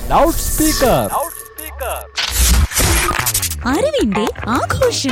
loud speaker അറിവിന്റെ ആഘോഷം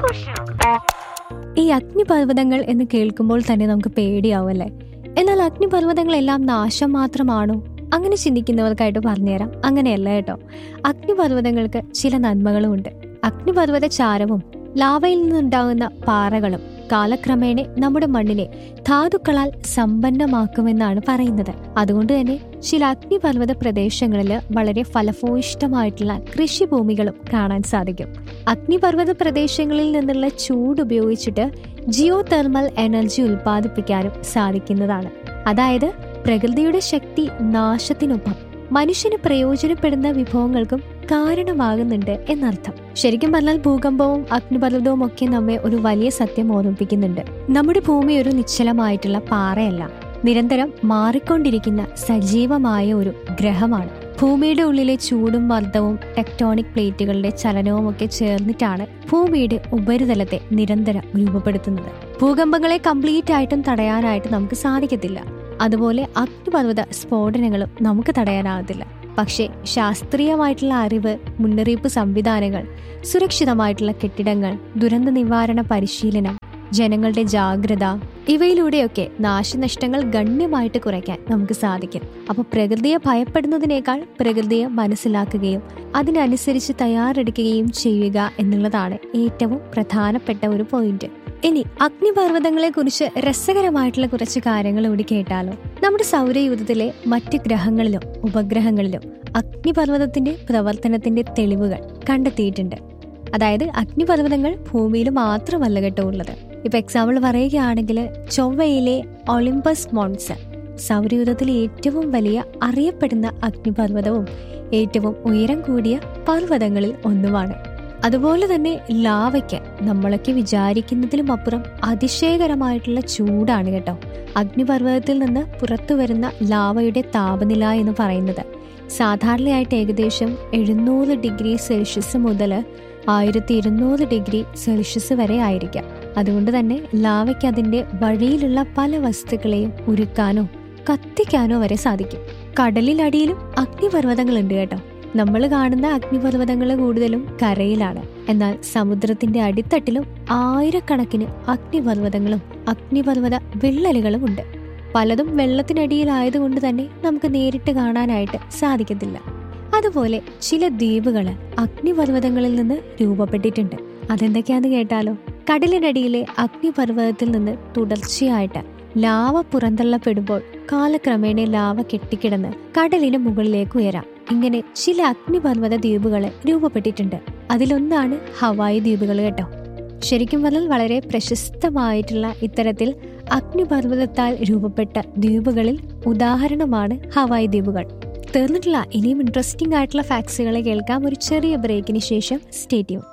ഈ അഗ്നിപർവ്വതങ്ങൾ എന്ന് കേൾക്കുമ്പോൾ തന്നെ നമുക്ക് പേടിയാവല്ലേ എന്നാൽ അഗ്നിപർവ്വതങ്ങളെല്ലാം നാശം മാത്രമാണോ അങ്ങനെ ചിന്തിക്കുന്നവർക്കായിട്ട് പറഞ്ഞുതരാം അങ്ങനെയല്ല കേട്ടോ അഗ്നിപർവ്വതങ്ങൾക്ക് ചില നന്മകളുമുണ്ട് അഗ്നിപർവ്വത ചാരവും ലാവയിൽ നിന്നുണ്ടാകുന്ന പാറകളും കാലക്രമേണ നമ്മുടെ മണ്ണിനെ ധാതുക്കളാൽ സമ്പന്നമാക്കുമെന്നാണ് പറയുന്നത് അതുകൊണ്ട് തന്നെ ചില അഗ്നിപർവ്വത പ്രദേശങ്ങളിൽ വളരെ ഫലഭൂയിഷ്ടമായിട്ടുള്ള കൃഷിഭൂമികളും കാണാൻ സാധിക്കും അഗ്നിപർവ്വത പ്രദേശങ്ങളിൽ നിന്നുള്ള ചൂട് ഉപയോഗിച്ചിട്ട് ജിയോ തെർമൽ എനർജി ഉൽപ്പാദിപ്പിക്കാനും സാധിക്കുന്നതാണ് അതായത് പ്രകൃതിയുടെ ശക്തി നാശത്തിനൊപ്പം മനുഷ്യന് പ്രയോജനപ്പെടുന്ന വിഭവങ്ങൾക്കും കാരണമാകുന്നുണ്ട് എന്നർത്ഥം ശരിക്കും പറഞ്ഞാൽ ഭൂകമ്പവും അഗ്നിപർവ്വതവും ഒക്കെ നമ്മെ ഒരു വലിയ സത്യം ഓർമ്മിപ്പിക്കുന്നുണ്ട് നമ്മുടെ ഭൂമി ഒരു നിശ്ചലമായിട്ടുള്ള പാറയല്ല നിരന്തരം മാറിക്കൊണ്ടിരിക്കുന്ന സജീവമായ ഒരു ഗ്രഹമാണ് ഭൂമിയുടെ ഉള്ളിലെ ചൂടും മർദ്ദവും ടെക്ടോണിക് പ്ലേറ്റുകളുടെ ചലനവും ഒക്കെ ചേർന്നിട്ടാണ് ഭൂമിയുടെ ഉപരിതലത്തെ നിരന്തരം രൂപപ്പെടുത്തുന്നത് ഭൂകമ്പങ്ങളെ കംപ്ലീറ്റ് ആയിട്ടും തടയാനായിട്ട് നമുക്ക് സാധിക്കത്തില്ല അതുപോലെ അഗ്നിപർവ്വത സ്ഫോടനങ്ങളും നമുക്ക് തടയാനാകത്തില്ല പക്ഷേ ശാസ്ത്രീയമായിട്ടുള്ള അറിവ് മുന്നറിയിപ്പ് സംവിധാനങ്ങൾ സുരക്ഷിതമായിട്ടുള്ള കെട്ടിടങ്ങൾ ദുരന്ത നിവാരണ പരിശീലനം ജനങ്ങളുടെ ജാഗ്രത ഇവയിലൂടെയൊക്കെ നാശനഷ്ടങ്ങൾ ഗണ്യമായിട്ട് കുറയ്ക്കാൻ നമുക്ക് സാധിക്കും അപ്പോൾ പ്രകൃതിയെ ഭയപ്പെടുന്നതിനേക്കാൾ പ്രകൃതിയെ മനസ്സിലാക്കുകയും അതിനനുസരിച്ച് തയ്യാറെടുക്കുകയും ചെയ്യുക എന്നുള്ളതാണ് ഏറ്റവും പ്രധാനപ്പെട്ട ഒരു പോയിന്റ് ഇനി അഗ്നിപർവ്വതങ്ങളെ കുറിച്ച് രസകരമായിട്ടുള്ള കുറച്ച് കാര്യങ്ങൾ കൂടി കേട്ടാലോ നമ്മുടെ സൗരയൂഥത്തിലെ മറ്റ് ഗ്രഹങ്ങളിലും ഉപഗ്രഹങ്ങളിലും അഗ്നിപർവ്വതത്തിന്റെ പ്രവർത്തനത്തിന്റെ തെളിവുകൾ കണ്ടെത്തിയിട്ടുണ്ട് അതായത് അഗ്നിപർവ്വതങ്ങൾ ഭൂമിയിൽ മാത്രമല്ല കേട്ടോ ഉള്ളത് ഇപ്പൊ എക്സാമ്പിൾ പറയുകയാണെങ്കിൽ ചൊവ്വയിലെ ഒളിമ്പസ് മോൺസൺ സൗരയൂഥത്തിലെ ഏറ്റവും വലിയ അറിയപ്പെടുന്ന അഗ്നിപർവ്വതവും ഏറ്റവും ഉയരം കൂടിയ പർവ്വതങ്ങളിൽ ഒന്നുമാണ് അതുപോലെ തന്നെ ലാവയ്ക്ക് നമ്മളൊക്കെ വിചാരിക്കുന്നതിലും അപ്പുറം അതിശയകരമായിട്ടുള്ള ചൂടാണ് കേട്ടോ അഗ്നിപർവ്വതത്തിൽ നിന്ന് പുറത്തു വരുന്ന ലാവയുടെ താപനില എന്ന് പറയുന്നത് സാധാരണയായിട്ട് ഏകദേശം എഴുന്നൂറ് ഡിഗ്രി സെൽഷ്യസ് മുതൽ ആയിരത്തി ഇരുന്നൂറ് ഡിഗ്രി സെൽഷ്യസ് വരെ ആയിരിക്കാം അതുകൊണ്ട് തന്നെ ലാവയ്ക്ക് അതിന്റെ വഴിയിലുള്ള പല വസ്തുക്കളെയും ഉരുക്കാനോ കത്തിക്കാനോ വരെ സാധിക്കും കടലിലടിയിലും അഗ്നിപർവ്വതങ്ങളുണ്ട് കേട്ടോ നമ്മൾ കാണുന്ന അഗ്നിപർവ്വതങ്ങൾ കൂടുതലും കരയിലാണ് എന്നാൽ സമുദ്രത്തിന്റെ അടിത്തട്ടിലും ആയിരക്കണക്കിന് അഗ്നിപർവ്വതങ്ങളും അഗ്നിപർവ്വത വിള്ളലുകളും ഉണ്ട് പലതും വെള്ളത്തിനടിയിലായതുകൊണ്ട് തന്നെ നമുക്ക് നേരിട്ട് കാണാനായിട്ട് സാധിക്കത്തില്ല അതുപോലെ ചില ദ്വീപുകൾ അഗ്നിപർവ്വതങ്ങളിൽ നിന്ന് രൂപപ്പെട്ടിട്ടുണ്ട് അതെന്തൊക്കെയാന്ന് കേട്ടാലോ കടലിനടിയിലെ അഗ്നിപർവ്വതത്തിൽ നിന്ന് തുടർച്ചയായിട്ട് ലാവ പുറന്തള്ളപ്പെടുമ്പോൾ കാലക്രമേണ ലാവ കെട്ടിക്കിടന്ന് കടലിന് മുകളിലേക്ക് ഉയരാം ഇങ്ങനെ ചില അഗ്നിപർവ്വത ദ്വീപുകൾ രൂപപ്പെട്ടിട്ടുണ്ട് അതിലൊന്നാണ് ഹവായി ദ്വീപുകൾ കേട്ടോ ശരിക്കും പറഞ്ഞാൽ വളരെ പ്രശസ്തമായിട്ടുള്ള ഇത്തരത്തിൽ അഗ്നിപർവ്വതത്താൽ രൂപപ്പെട്ട ദ്വീപുകളിൽ ഉദാഹരണമാണ് ഹവായി ദ്വീപുകൾ തീർന്നിട്ടില്ല ഇനിയും ഇൻട്രസ്റ്റിംഗ് ആയിട്ടുള്ള ഫാക്ട്സുകളെ കേൾക്കാം ഒരു ചെറിയ ബ്രേക്കിന് ശേഷം സ്റ്റേറ്റ്യൂൺ